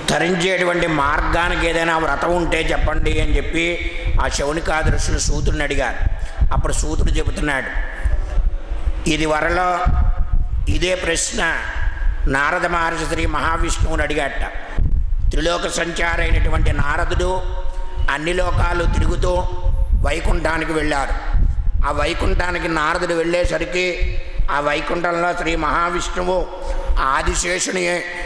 ధరించేటువంటి మార్గానికి ఏదైనా వ్రతం ఉంటే చెప్పండి అని చెప్పి ఆ శౌనికాదృష్టులు సూతుడిని అడిగారు అప్పుడు సూతుడు చెబుతున్నాడు ఇది వరలో ఇదే ప్రశ్న నారద మహర్షి శ్రీ మహావిష్ణువుని అడిగాట త్రిలోక సంచారైనటువంటి నారదుడు అన్ని లోకాలు తిరుగుతూ వైకుంఠానికి వెళ్ళారు ఆ వైకుంఠానికి నారదుడు వెళ్ళేసరికి ఆ వైకుంఠంలో శ్రీ మహావిష్ణువు ఆదిశేషుని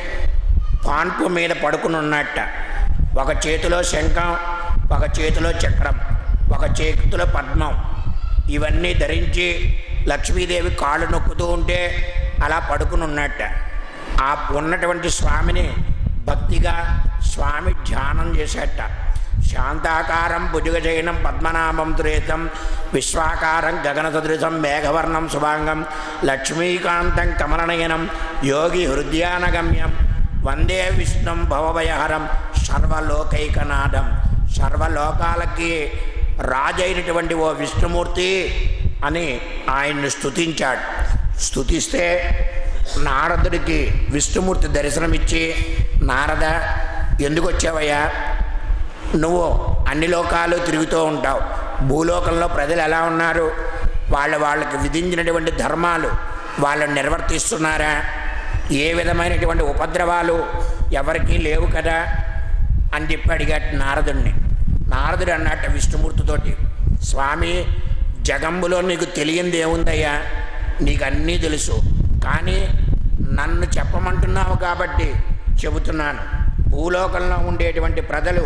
పాన్పు మీద పడుకుని ఉన్నట్ట ఒక చేతిలో శంఖం ఒక చేతిలో చక్రం ఒక చేతిలో పద్మం ఇవన్నీ ధరించి లక్ష్మీదేవి కాళ్ళు నొక్కుతూ ఉంటే అలా పడుకుని ఉన్నట్ట ఆ ఉన్నటువంటి స్వామిని భక్తిగా స్వామి ధ్యానం చేసేట శాంతాకారం భుజగజయనం పద్మనాభం తురేతం విశ్వాకారం గగన సదృశం మేఘవర్ణం శుభాంగం లక్ష్మీకాంతం కమలనయనం యోగి హృదయానగమ్యం వందే విష్ణుం భవభయహరం సర్వలోకైకనాథం సర్వలోకాలకి రాజైనటువంటి ఓ విష్ణుమూర్తి అని ఆయన్ని స్తుతించాడు స్తుతిస్తే నారదుడికి విష్ణుమూర్తి దర్శనమిచ్చి నారద ఎందుకు వచ్చావయ్యా నువ్వు అన్ని లోకాలు తిరుగుతూ ఉంటావు భూలోకంలో ప్రజలు ఎలా ఉన్నారు వాళ్ళ వాళ్ళకి విధించినటువంటి ధర్మాలు వాళ్ళు నిర్వర్తిస్తున్నారా ఏ విధమైనటువంటి ఉపద్రవాలు ఎవరికీ లేవు కదా అని చెప్పి అడిగాడు నారదుడిని నారదుడు అన్నట్టు విష్ణుమూర్తితోటి స్వామి జగంబులో నీకు తెలియంది ఏముందయ్యా నీకు అన్నీ తెలుసు కానీ నన్ను చెప్పమంటున్నావు కాబట్టి చెబుతున్నాను భూలోకంలో ఉండేటువంటి ప్రజలు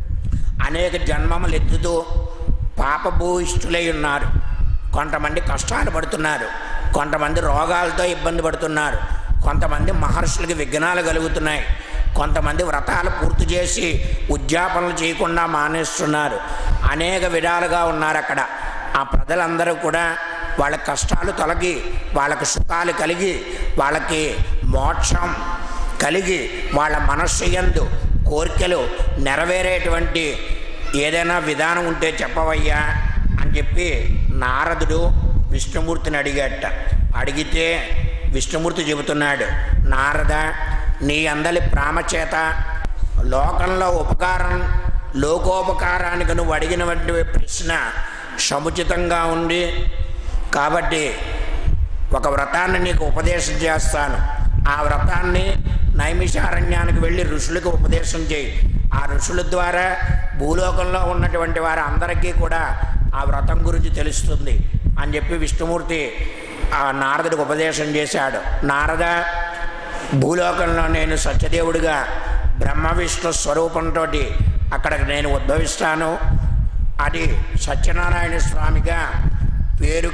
అనేక జన్మములు ఎత్తుతూ పాపభూయిష్ఠులై ఉన్నారు కొంతమంది కష్టాలు పడుతున్నారు కొంతమంది రోగాలతో ఇబ్బంది పడుతున్నారు కొంతమంది మహర్షులకి విఘ్నాలు కలుగుతున్నాయి కొంతమంది వ్రతాలు పూర్తి చేసి ఉద్యాపనలు చేయకుండా మానేస్తున్నారు అనేక విధాలుగా ఉన్నారు అక్కడ ఆ ప్రజలందరూ కూడా వాళ్ళ కష్టాలు తొలగి వాళ్ళకు సుఖాలు కలిగి వాళ్ళకి మోక్షం కలిగి వాళ్ళ మనస్సు యందు కోరికలు నెరవేరేటువంటి ఏదైనా విధానం ఉంటే చెప్పవయ్యా అని చెప్పి నారదుడు విష్ణుమూర్తిని అడిగట అడిగితే విష్ణుమూర్తి చెబుతున్నాడు నారద నీ అందలి ప్రామచేత లోకంలో ఉపకారం లోకోపకారానికి నువ్వు అడిగినటువంటి ప్రశ్న సముచితంగా ఉంది కాబట్టి ఒక వ్రతాన్ని నీకు ఉపదేశం చేస్తాను ఆ వ్రతాన్ని నైమిషారణ్యానికి వెళ్ళి ఋషులకు ఉపదేశం చేయి ఆ ఋషుల ద్వారా భూలోకంలో ఉన్నటువంటి వారి అందరికీ కూడా ఆ వ్రతం గురించి తెలుస్తుంది అని చెప్పి విష్ణుమూర్తి ఆ నారదుడికి ఉపదేశం చేశాడు నారద భూలోకంలో నేను సత్యదేవుడిగా బ్రహ్మ విష్ణు స్వరూపంతో అక్కడికి నేను ఉద్భవిస్తాను అది సత్యనారాయణ స్వామిగా పేరు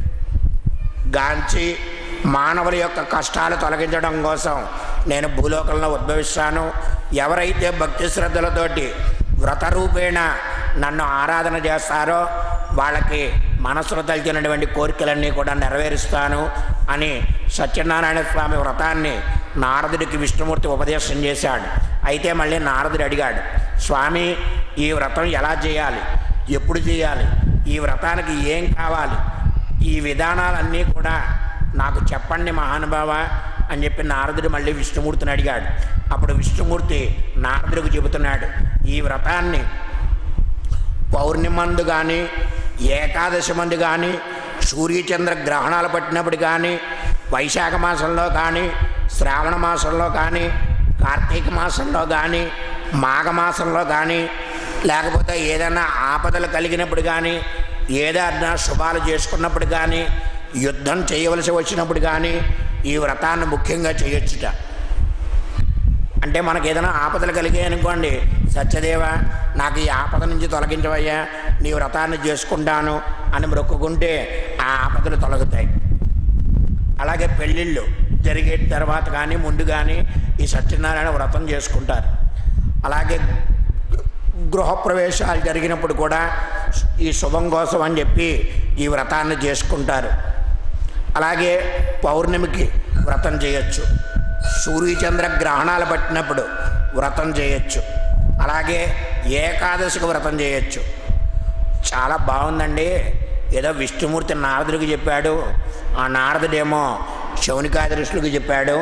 గాంచి మానవుల యొక్క కష్టాలు తొలగించడం కోసం నేను భూలోకంలో ఉద్భవిస్తాను ఎవరైతే భక్తి శ్రద్ధలతోటి వ్రతరూపేణ నన్ను ఆరాధన చేస్తారో వాళ్ళకి మనసులో తలిచినటువంటి కోరికలన్నీ కూడా నెరవేరుస్తాను అని సత్యనారాయణ స్వామి వ్రతాన్ని నారదుడికి విష్ణుమూర్తి ఉపదేశం చేశాడు అయితే మళ్ళీ నారదుడు అడిగాడు స్వామి ఈ వ్రతం ఎలా చేయాలి ఎప్పుడు చేయాలి ఈ వ్రతానికి ఏం కావాలి ఈ విధానాలన్నీ కూడా నాకు చెప్పండి మహానుభావ అని చెప్పి నారదుడు మళ్ళీ విష్ణుమూర్తిని అడిగాడు అప్పుడు విష్ణుమూర్తి నారదుడికి చెబుతున్నాడు ఈ వ్రతాన్ని పౌర్ణిమందు కానీ ఏకాదశి మందు కానీ సూర్యచంద్ర గ్రహణాలు పట్టినప్పుడు కానీ వైశాఖ మాసంలో కానీ శ్రావణ మాసంలో కానీ కార్తీక మాసంలో కానీ మాఘమాసంలో కానీ లేకపోతే ఏదైనా ఆపదలు కలిగినప్పుడు కానీ ఏదైనా శుభాలు చేసుకున్నప్పుడు కానీ యుద్ధం చేయవలసి వచ్చినప్పుడు కానీ ఈ వ్రతాన్ని ముఖ్యంగా చేయొచ్చుట అంటే మనకి ఏదైనా ఆపదలు కలిగాయి అనుకోండి సత్యదేవ నాకు ఈ ఆపద నుంచి తొలగించవయ్యా నీ వ్రతాన్ని చేసుకుంటాను అని మొక్కుకుంటే ఆ ఆపదలు తొలగుతాయి అలాగే పెళ్ళిళ్ళు జరిగే తర్వాత కానీ ముందు కానీ ఈ సత్యనారాయణ వ్రతం చేసుకుంటారు అలాగే గృహప్రవేశాలు జరిగినప్పుడు కూడా ఈ శుభం కోసం అని చెప్పి ఈ వ్రతాన్ని చేసుకుంటారు అలాగే పౌర్ణమికి వ్రతం చేయొచ్చు సూర్యచంద్ర గ్రహణాలు పట్టినప్పుడు వ్రతం చేయొచ్చు అలాగే ఏకాదశికి వ్రతం చేయొచ్చు చాలా బాగుందండి ఏదో విష్ణుమూర్తి నారదుడికి చెప్పాడు ఆ నారదుడేమో శౌనికాది ఋషులకు చెప్పాడు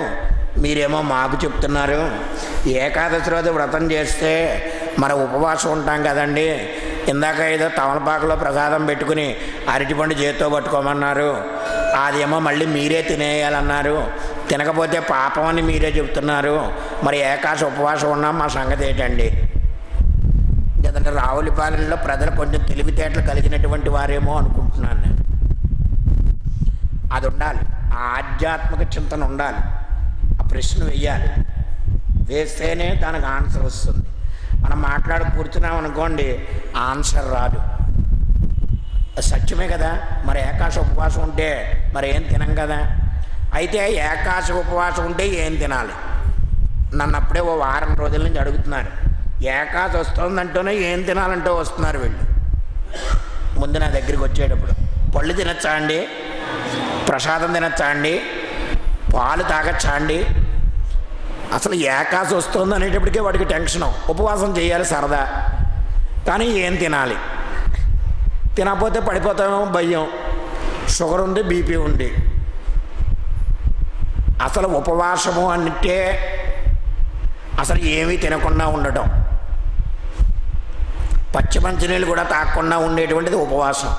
మీరేమో మాకు చెప్తున్నారు ఏకాదశి రోజు వ్రతం చేస్తే మరి ఉపవాసం ఉంటాం కదండి ఇందాక ఏదో తమలపాకులో ప్రసాదం పెట్టుకుని అరటిపండు చేత్తో పట్టుకోమన్నారు అదేమో మళ్ళీ మీరే తినేయాలన్నారు తినకపోతే పాపం అని మీరే చెప్తున్నారు మరి ఏకాశ ఉపవాసం ఉన్నాం మా సంగతి ఏంటండి ఎందుకంటే రావులపాలెంలో ప్రజలు కొంచెం తెలివితేటలు కలిగినటువంటి వారేమో అనుకుంటున్నాను నేను అది ఉండాలి ఆ ఆధ్యాత్మిక చింతన ఉండాలి ఆ ప్రశ్న వెయ్యాలి వేస్తేనే దానికి ఆన్సర్ వస్తుంది మనం మాట్లాడి కూర్చున్నాం అనుకోండి ఆన్సర్ రాదు అది సత్యమే కదా మరి ఏకాశ ఉపవాసం ఉంటే మరి ఏం తినం కదా అయితే ఏకాశ ఉపవాసం ఉంటే ఏం తినాలి నన్ను అప్పుడే ఓ వారం రోజుల నుంచి అడుగుతున్నారు ఏకాశ వస్తుందంటూనే ఏం తినాలంటూ వస్తున్నారు వీళ్ళు ముందు నా దగ్గరికి వచ్చేటప్పుడు పళ్ళు తినచ్చా అండి ప్రసాదం తినచ్చా అండి పాలు తాగచ్చా అండి అసలు ఏకాశ వస్తుంది అనేటప్పటికే వాడికి టెన్షను ఉపవాసం చేయాలి సరదా కానీ ఏం తినాలి తినకపోతే పడిపోతామేమో భయం షుగర్ ఉంది బీపీ ఉంది అసలు ఉపవాసము అంటే అసలు ఏమీ తినకుండా ఉండటం పచ్చి మంచినీళ్ళు కూడా తాగకుండా ఉండేటువంటిది ఉపవాసం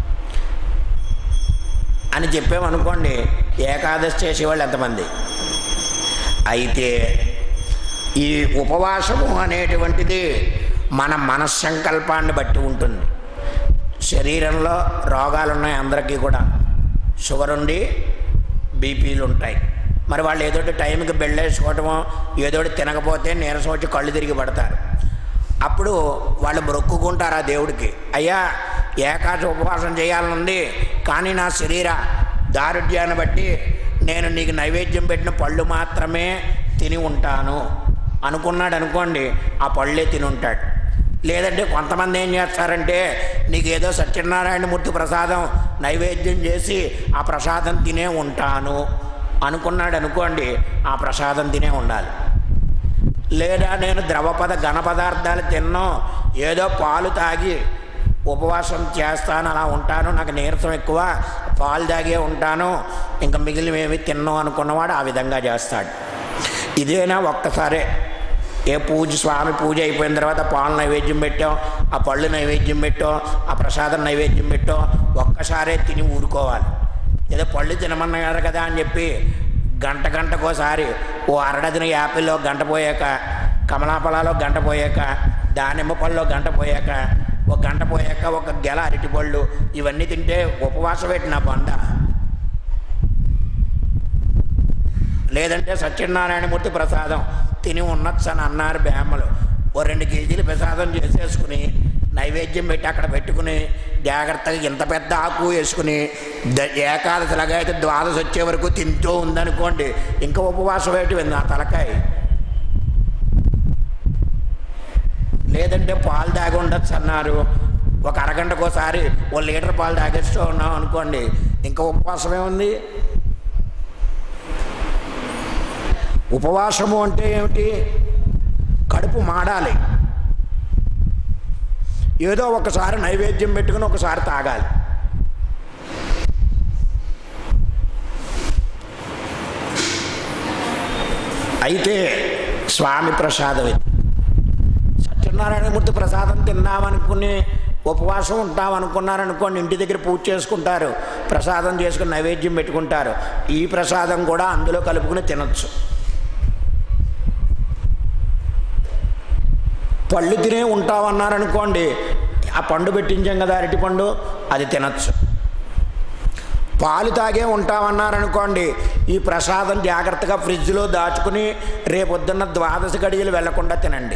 అని చెప్పామనుకోండి ఏకాదశి చేసేవాళ్ళు ఎంతమంది అయితే ఈ ఉపవాసము అనేటువంటిది మన మనస్సంకల్పాన్ని బట్టి ఉంటుంది శరీరంలో రోగాలు ఉన్నాయి అందరికీ కూడా షుగర్ ఉండి బీపీలు ఉంటాయి మరి వాళ్ళు ఏదోటి టైంకి బెళ్ళేసుకోవటమో ఏదోటి తినకపోతే నీరసం వచ్చి కళ్ళు తిరిగి పడతారు అప్పుడు వాళ్ళు మొక్కుకుంటారు ఆ దేవుడికి అయ్యా ఏకాదశి ఉపవాసం చేయాలనుంది కానీ నా శరీర దారుఢ్యాన్ని బట్టి నేను నీకు నైవేద్యం పెట్టిన పళ్ళు మాత్రమే తిని ఉంటాను అనుకున్నాడు అనుకోండి ఆ పళ్ళే తిని ఉంటాడు లేదంటే కొంతమంది ఏం చేస్తారంటే నీకు ఏదో సత్యనారాయణమూర్తి ప్రసాదం నైవేద్యం చేసి ఆ ప్రసాదం తినే ఉంటాను అనుకున్నాడు అనుకోండి ఆ ప్రసాదం తినే ఉండాలి లేదా నేను ద్రవపద ఘన పదార్థాలు తిన్నాం ఏదో పాలు తాగి ఉపవాసం చేస్తాను అలా ఉంటాను నాకు నీరసం ఎక్కువ పాలు తాగే ఉంటాను ఇంకా మిగిలినవేమి తిన్నాం అనుకున్నవాడు ఆ విధంగా చేస్తాడు ఇదేనా ఒక్కసారే ఏ పూజ స్వామి పూజ అయిపోయిన తర్వాత పాలు నైవేద్యం పెట్టాం ఆ పళ్ళు నైవేద్యం పెట్టాం ఆ ప్రసాదం నైవేద్యం పెట్టాం ఒక్కసారే తిని ఊరుకోవాలి ఏదో పళ్ళు తినమన్నారు కదా అని చెప్పి గంట గంటకోసారి ఓ అరడదిన యాపిల్లో గంట పోయాక కమలాపలాలో గంట పోయాక దానిమ్మ పళ్ళలో గంట పోయాక ఒక గంట పోయాక ఒక గెల అరటిపళ్ళు ఇవన్నీ తింటే ఉపవాసం పెట్టిన బండ లేదంటే సత్యనారాయణమూర్తి ప్రసాదం తిని ఉండొచ్చు అని అన్నారు బ్యామ్మలు ఓ రెండు కేజీలు ప్రసాదం చేసేసుకుని నైవేద్యం పెట్టి అక్కడ పెట్టుకుని జాగ్రత్తగా ఇంత పెద్ద ఆకు వేసుకుని ద ఏకాదశిలాగా అయితే ద్వాదశి వచ్చే వరకు తింటూ ఉందనుకోండి ఇంకా ఉపవాసం ఏంటి నా తలకాయ లేదంటే పాలు తాగి ఉండొచ్చు అన్నారు ఒక అరగంటకోసారి ఓ లీటర్ పాలు తాగేస్తూ ఉన్నాం అనుకోండి ఇంకా ఉపవాసమే ఉంది ఉపవాసము అంటే ఏమిటి కడుపు మాడాలి ఏదో ఒకసారి నైవేద్యం పెట్టుకుని ఒకసారి తాగాలి అయితే స్వామి ప్రసాదం ఇది సత్యనారాయణమూర్తి ప్రసాదం తిందామనుకుని ఉపవాసం ఉంటామనుకున్నారనుకోండి ఇంటి దగ్గర పూజ చేసుకుంటారు ప్రసాదం చేసుకుని నైవేద్యం పెట్టుకుంటారు ఈ ప్రసాదం కూడా అందులో కలుపుకుని తినొచ్చు పళ్ళు తినే ఉంటామన్నారనుకోండి ఆ పండు పెట్టించాం కదా అరటి పండు అది తినచ్చు పాలు తాగే ఉంటామన్నారనుకోండి ఈ ప్రసాదం జాగ్రత్తగా ఫ్రిడ్జ్లో దాచుకుని రేపొద్దున్న ద్వాదశ గడియలు వెళ్లకుండా తినండి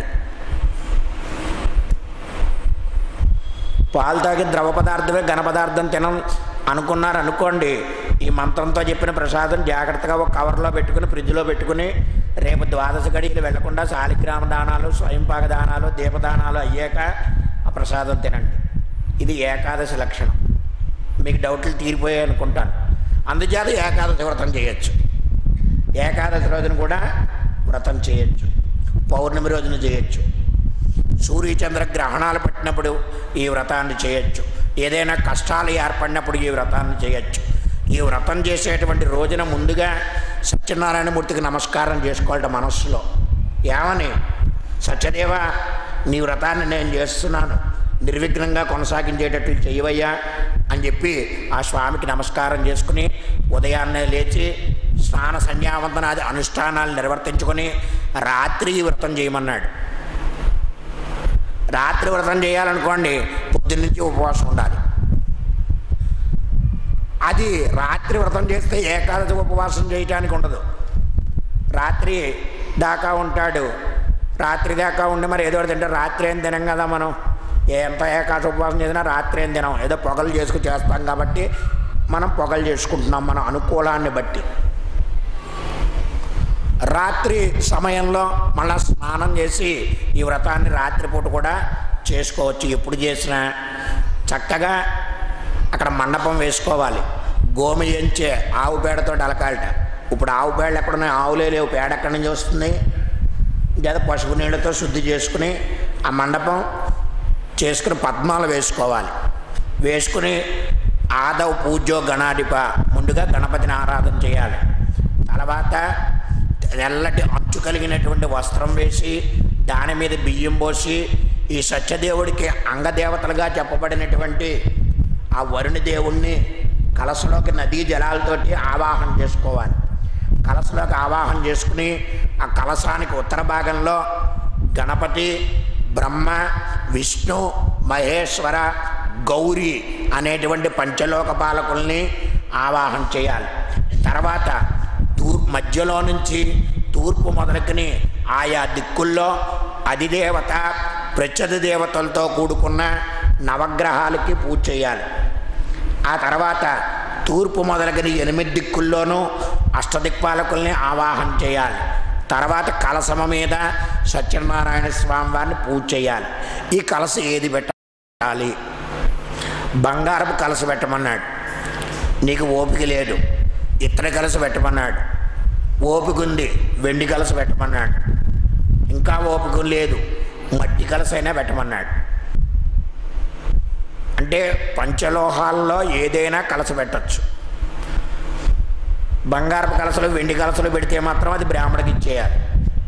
పాలు తాగి ద్రవ పదార్థమే ఘన పదార్థం తినం అనుకున్నారు అనుకోండి ఈ మంత్రంతో చెప్పిన ప్రసాదం జాగ్రత్తగా ఒక కవర్లో పెట్టుకుని ఫ్రిడ్జ్లో పెట్టుకుని రేపు ద్వాదశ గడియలు వెళ్లకుండా శాలిగ్రామ దానాలు స్వయంపాక దానాలు దీపదానాలు అయ్యాక ఆ ప్రసాదం తినండి ఇది ఏకాదశి లక్షణం మీకు డౌట్లు తీరిపోయాయి అనుకుంటాను అందుచేత ఏకాదశి వ్రతం చేయొచ్చు ఏకాదశి రోజున కూడా వ్రతం చేయొచ్చు పౌర్ణమి రోజున చేయొచ్చు సూర్యచంద్ర గ్రహణాలు పట్టినప్పుడు ఈ వ్రతాన్ని చేయొచ్చు ఏదైనా కష్టాలు ఏర్పడినప్పుడు ఈ వ్రతాన్ని చేయొచ్చు ఈ వ్రతం చేసేటువంటి రోజున ముందుగా సత్యనారాయణమూర్తికి నమస్కారం చేసుకోవాలట మనస్సులో ఏమని సత్యదేవ నీ వ్రతాన్ని నేను చేస్తున్నాను నిర్విఘ్నంగా కొనసాగించేటట్టు చేయవయ్యా అని చెప్పి ఆ స్వామికి నమస్కారం చేసుకుని ఉదయాన్నే లేచి స్నాన సంధ్యావందనాది అనుష్ఠానాలు నిర్వర్తించుకొని రాత్రి ఈ వ్రతం చేయమన్నాడు రాత్రి వ్రతం చేయాలనుకోండి పొద్దున్నుంచి ఉపవాసం ఉండాలి అది రాత్రి వ్రతం చేస్తే ఏకాదశి ఉపవాసం చేయటానికి ఉండదు రాత్రి దాకా ఉంటాడు రాత్రి దాకా ఉండి మరి ఏదో ఒకటి తింటే రాత్రి ఏం తినం కదా మనం ఎంత ఏకాదశి ఉపవాసం చేసినా రాత్రి ఏం తినం ఏదో పొగలు చేసుకు చేస్తాం కాబట్టి మనం పొగలు చేసుకుంటున్నాం మన అనుకూలాన్ని బట్టి రాత్రి సమయంలో మళ్ళా స్నానం చేసి ఈ వ్రతాన్ని రాత్రిపూట కూడా చేసుకోవచ్చు ఎప్పుడు చేసినా చక్కగా అక్కడ మండపం వేసుకోవాలి గోమి ఎంచే ఆవు పేడతో అలకాలట ఇప్పుడు ఆవు పేడలు ఎక్కడున్నాయి ఆవులే లేవు పేడ ఎక్కడి నుంచి వస్తుంది లేదా పసుపు నీళ్ళతో శుద్ధి చేసుకుని ఆ మండపం చేసుకుని పద్మాలు వేసుకోవాలి వేసుకుని ఆదవ్ పూజ్యో గణాధిప ముందుగా గణపతిని ఆరాధన చేయాలి తర్వాత తెల్లటి అంచు కలిగినటువంటి వస్త్రం వేసి దాని మీద బియ్యం పోసి ఈ సత్యదేవుడికి అంగదేవతలుగా చెప్పబడినటువంటి ఆ వరుణి దేవుణ్ణి కలసలోకి నదీ జలాలతోటి ఆవాహన చేసుకోవాలి కలసలోకి ఆవాహన చేసుకుని ఆ కలసానికి ఉత్తర భాగంలో గణపతి బ్రహ్మ విష్ణు మహేశ్వర గౌరీ అనేటువంటి పంచలోక పాలకుల్ని ఆవాహన చేయాలి తర్వాత తూర్ మధ్యలో నుంచి తూర్పు మొదలుకుని ఆయా దిక్కుల్లో అధిదేవత ప్రత్యధ దేవతలతో కూడుకున్న నవగ్రహాలకి పూజ చేయాలి ఆ తర్వాత తూర్పు మొదలగిన ఎనిమిది దిక్కుల్లోనూ అష్టదిక్పాలకుల్ని ఆవాహన చేయాలి తర్వాత కలసమ మీద సత్యనారాయణ స్వామి వారిని పూజ చేయాలి ఈ కలస ఏది పెట్టాలి బంగారపు కలస పెట్టమన్నాడు నీకు ఓపిక లేదు ఇత్తడి కలస పెట్టమన్నాడు ఓపిక ఉంది వెండి కలస పెట్టమన్నాడు ఇంకా ఓపిక లేదు మట్టి కలస అయినా పెట్టమన్నాడు అంటే పంచలోహాల్లో ఏదైనా కలస పెట్టచ్చు బంగారపు కలసలు వెండి కలసలు పెడితే మాత్రం అది బ్రాహ్మడికి ఇచ్చేయాలి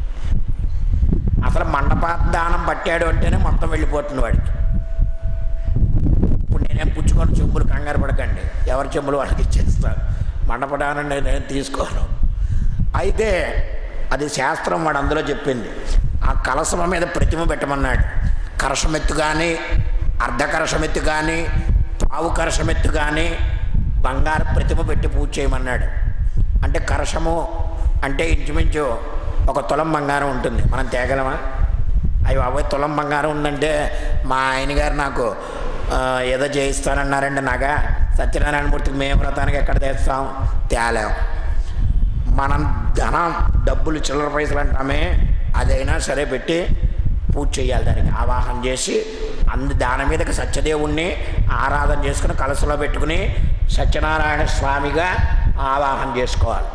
అసలు మండపాత దానం పట్టాడు అంటేనే మొత్తం వెళ్ళిపోతుంది వాడికి ఇప్పుడు నేనేం పుచ్చుకొని చెంబులు కంగారు పడకండి ఎవరి చెంబులు వాళ్ళకి ఇచ్చేస్తాను మండపదానం నేను తీసుకోను అయితే అది శాస్త్రం వాడు అందులో చెప్పింది ఆ కలసమ మీద ప్రతిమ పెట్టమన్నాడు కరసమెత్తు కానీ అర్ధ కరసమెత్తు కానీ పావు కరసమెత్తు కానీ బంగారు ప్రతిమ పెట్టి పూజ చేయమన్నాడు అంటే కరసము అంటే ఇంచుమించు ఒక తులం బంగారం ఉంటుంది మనం తేగలమా అయ్యి బాబోయ్ తులం బంగారం ఉందంటే మా ఆయన గారు నాకు ఆ, ఏదో చేయిస్తానన్నారండి నాగా సత్యనారాయణమూర్తికి మేము వ్రతానికి ఎక్కడ తెస్తాం తేలేం మనం ధనం డబ్బులు చిల్లర పైసలు అంటామే అదైనా సరే పెట్టి పూజ చేయాలి దానికి ఆవాహన చేసి అందు దాని మీదకి సత్యదేవుణ్ణి ఆరాధన చేసుకుని కలసలో పెట్టుకుని సత్యనారాయణ స్వామిగా ఆవాహన చేసుకోవాలి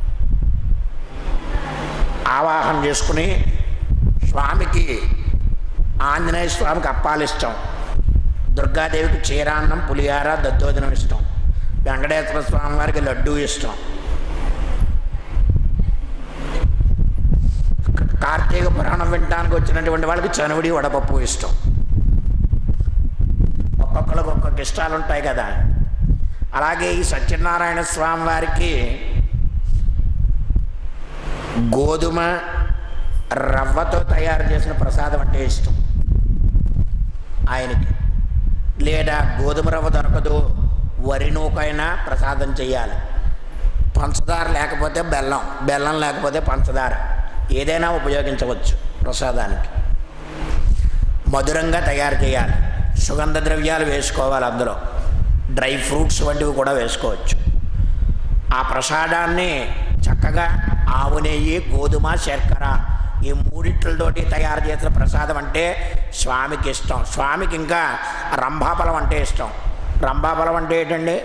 ఆవాహన చేసుకుని స్వామికి ఆంజనేయ స్వామికి అప్పాలు ఇష్టం దుర్గాదేవికి చీరాన్నం పులిహార దద్దోజనం ఇష్టం వెంకటేశ్వర స్వామి వారికి లడ్డూ ఇష్టం కార్తీక పురాణం వినడానికి వచ్చినటువంటి వాళ్ళకి చనువుడి వడపప్పు ఇష్టం ఒక్కొక్కరికి ఒక్కొక్క ఇష్టాలు ఉంటాయి కదా అలాగే ఈ సత్యనారాయణ స్వామి వారికి గోధుమ రవ్వతో తయారు చేసిన ప్రసాదం అంటే ఇష్టం ఆయనకి లేదా గోధుమ రవ్వ దొరకదు వరి నూకైనా ప్రసాదం చేయాలి పంచదార లేకపోతే బెల్లం బెల్లం లేకపోతే పంచదార ఏదైనా ఉపయోగించవచ్చు ప్రసాదానికి మధురంగా తయారు చేయాలి సుగంధ ద్రవ్యాలు వేసుకోవాలి అందులో డ్రై ఫ్రూట్స్ వంటివి కూడా వేసుకోవచ్చు ఆ ప్రసాదాన్ని చక్కగా ఆవు నెయ్యి గోధుమ శర్కర ఈ మూడిట్లతోటి తయారు చేసిన ప్రసాదం అంటే స్వామికి ఇష్టం స్వామికి ఇంకా రంభాఫలం అంటే ఇష్టం రంభాఫలం అంటే ఏంటండి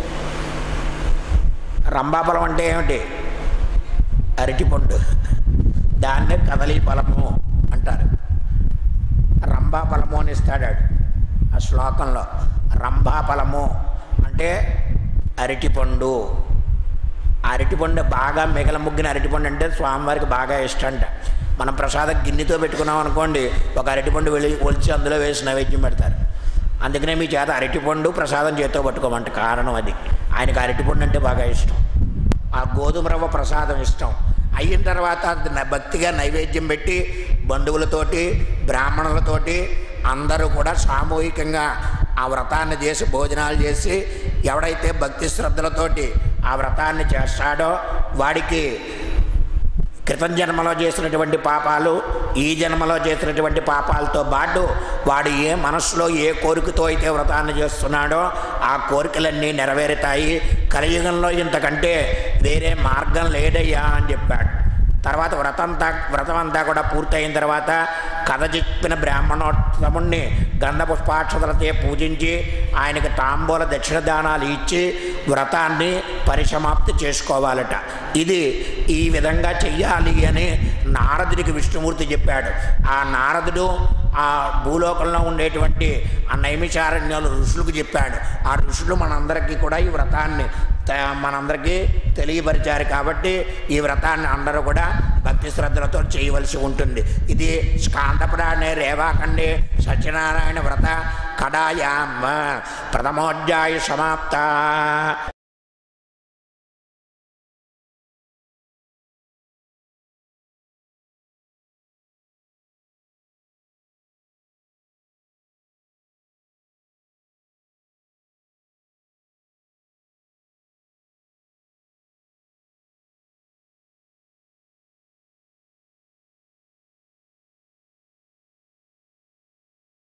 రంభాఫలం అంటే ఏమిటి అరటిపండు దాన్నే కదలి ఫలము అంటారు రంభా ఫలము అని ఇస్తాడు ఆడు. ఆ శ్లోకంలో రంభా ఫలము అంటే అరటిపండు ఆ అరటిపండు బాగా మిగల ముగ్గిన అరటిపండు అంటే స్వామివారికి బాగా ఇష్టంట మనం ప్రసాదం గిన్నెతో పెట్టుకున్నాం అనుకోండి ఒక అరటిపండు వెళ్ళి ఒలిచి అందులో వేసి నైవేద్యం పెడతారు అందుకనే మీ చేత అరటిపండు ప్రసాదం చేతితో పట్టుకోమంట కారణం అది ఆయనకు అరటిపండు అంటే బాగా ఇష్టం ఆ గోధుమ రవ్వ ప్రసాదం ఇష్టం అయిన తర్వాత అది న- భక్తిగా నైవేద్యం పెట్టి బంధువులతోటి బ్రాహ్మణులతోటి అందరూ కూడా సామూహికంగా ఆ వ్రతాన్ని చేసి భోజనాలు చేసి ఎవడైతే భక్తి శ్రద్ధలతోటి ఆ వ్రతాన్ని చేస్తాడో వాడికి క్రితం జన్మలో చేసినటువంటి పాపాలు ఈ జన్మలో చేసినటువంటి పాపాలతో పాటు వాడు ఏ మనస్సులో ఏ కోరికతో అయితే వ్రతాన్ని చేస్తున్నాడో ఆ కోరికలన్నీ నెరవేరుతాయి కలియుగంలో ఇంతకంటే వేరే మార్గం లేదయ్యా అని చెప్పాడు తర్వాత వ్రతంతా వ్రతం అంతా కూడా పూర్తయిన తర్వాత కథ చెప్పిన బ్రాహ్మణోత్తముణ్ణి గంధ పుష్పాక్షతలతో పూజించి ఆయనకి తాంబూల దక్షిణ దానాలు ఇచ్చి వ్రతాన్ని పరిసమాప్తి చేసుకోవాలట ఇది ఈ విధంగా చెయ్యాలి అని నారదుడికి విష్ణుమూర్తి చెప్పాడు ఆ నారదుడు ఆ భూలోకంలో ఉండేటువంటి ఆ నైమిషారణ్యాలు ఋషులకు చెప్పాడు ఆ ఋషులు మనందరికీ కూడా ఈ వ్రతాన్ని త- మనందరికీ తెలియపరిచారు కాబట్టి ఈ వ్రతాన్ని అందరూ కూడా భక్తి శ్రద్ధలతో చేయవలసి ఉంటుంది ఇది స్కాంతపురాణే రేవాఖండే సత్యనారాయణ వ్రత కడాయామ ప్రథమోధ్యాయ సమాప్త